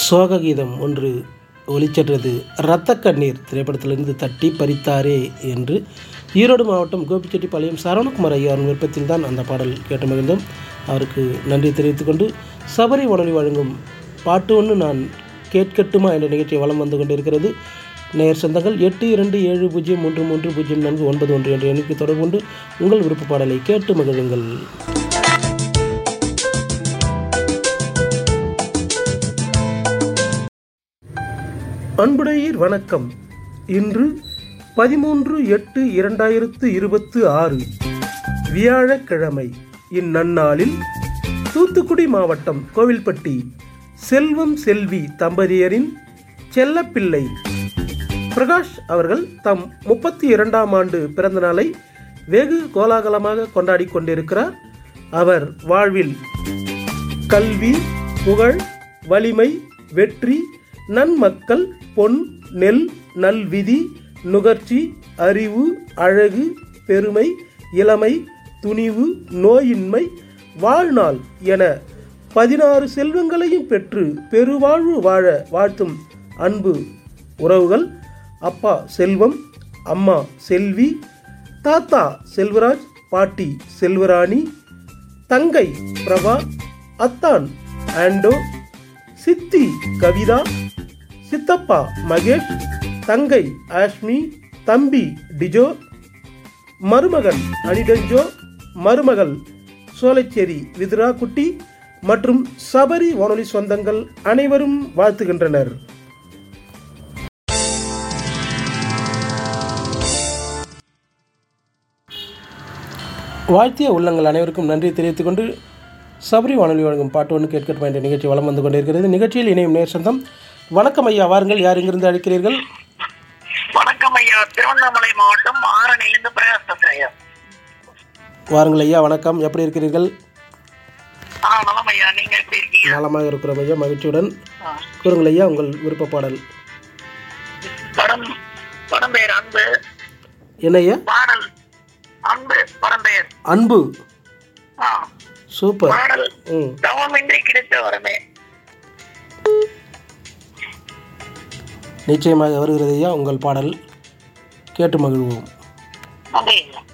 சோக கீதம் ஒன்று ஒலிச்சென்றது இரத்த கண்ணீர் திரைப்படத்திலிருந்து தட்டி பறித்தாரே என்று ஈரோடு மாவட்டம் கோபிச்செட்டிப்பாளையம் சரவணகுமார் ஐயா அவர்கள் விருப்பத்தில் தான் அந்த பாடல் கேட்டு மகிழ்ந்தோம் அவருக்கு நன்றி தெரிவித்துக்கொண்டு சபரி உணவி வழங்கும் பாட்டு ஒன்று நான் கேட்கட்டுமா என்ற நிகழ்ச்சி வலம் வந்து கொண்டிருக்கிறது நேர் சொந்தங்கள் எட்டு இரண்டு ஏழு பூஜ்ஜியம் மூன்று மூன்று பூஜ்ஜியம் நான்கு ஒன்பது ஒன்று என்ற எண்ணிக்கை தொடர்பு கொண்டு உங்கள் விருப்ப பாடலை கேட்டு மகிழுங்கள் அன்புடையீர் வணக்கம் இன்று பதிமூன்று எட்டு இரண்டாயிரத்து இருபத்து ஆறு வியாழக்கிழமை இந்நன்னாளில் தூத்துக்குடி மாவட்டம் கோவில்பட்டி செல்வம் செல்வி தம்பதியரின் செல்லப்பிள்ளை பிரகாஷ் அவர்கள் தம் முப்பத்தி இரண்டாம் ஆண்டு பிறந்த நாளை வெகு கோலாகலமாக கொண்டாடி கொண்டிருக்கிறார் அவர் வாழ்வில் கல்வி புகழ் வலிமை வெற்றி நன்மக்கள் பொன் நெல் நல்விதி நுகர்ச்சி அறிவு அழகு பெருமை இளமை துணிவு நோயின்மை வாழ்நாள் என பதினாறு செல்வங்களையும் பெற்று பெருவாழ்வு வாழ வாழ்த்தும் அன்பு உறவுகள் அப்பா செல்வம் அம்மா செல்வி தாத்தா செல்வராஜ் பாட்டி செல்வராணி தங்கை பிரபா அத்தான் ஆண்டோ சித்தி கவிதா சித்தப்பா மகேஷ் தங்கை ஆஷ்மி தம்பி டிஜோ மருமகன் அனிடஞ்சோ மருமகள் சோலைச்சேரி விதுரா குட்டி மற்றும் சபரி வானொலி சொந்தங்கள் அனைவரும் வாழ்த்துகின்றனர் வாழ்த்திய உள்ளங்கள் அனைவருக்கும் நன்றி தெரிவித்துக் கொண்டு சபரி வானொலி வழங்கும் பாட்டு ஒன்று கேட்கட்டும் என்ற நிகழ்ச்சி வலம் வந்து கொண்டிருக்கிறது நிகழ்ச்சியில் இணையும் நேர் சொந்தம் வணக்கம் ஐயா வாருங்கள் யார் இங்கிருந்து அழைக்கிறீர்கள் வணக்கம் ஐயா திருவண்ணாமலை மாவட்டம் ஆரணிலிருந்து பிரகாஷ் பேசுறேன் ஐயா வாருங்கள் ஐயா வணக்கம் எப்படி இருக்கிறீர்கள் ஆ நலம் ஐயா நீங்க எப்படி இருக்கீங்க நலமாக இருக்கிறோம் ஐயா மகிழ்ச்சியுடன் ஆ. கூறுங்கள் ஐயா உங்கள் விருப்ப பாடல் படம் படம் பெயர் அன்பு என்ன ஐயா பாடல் அன்பு படம் பெயர் அன்பு ஆ சூப்பர் பாடல் ம் தவமின்றி கிடைத்த வரமே நிச்சயமாக வருகிறது ஐயா உங்கள் பாடல் கேட்டு மகிழ்வோம் நன்றி ஐயா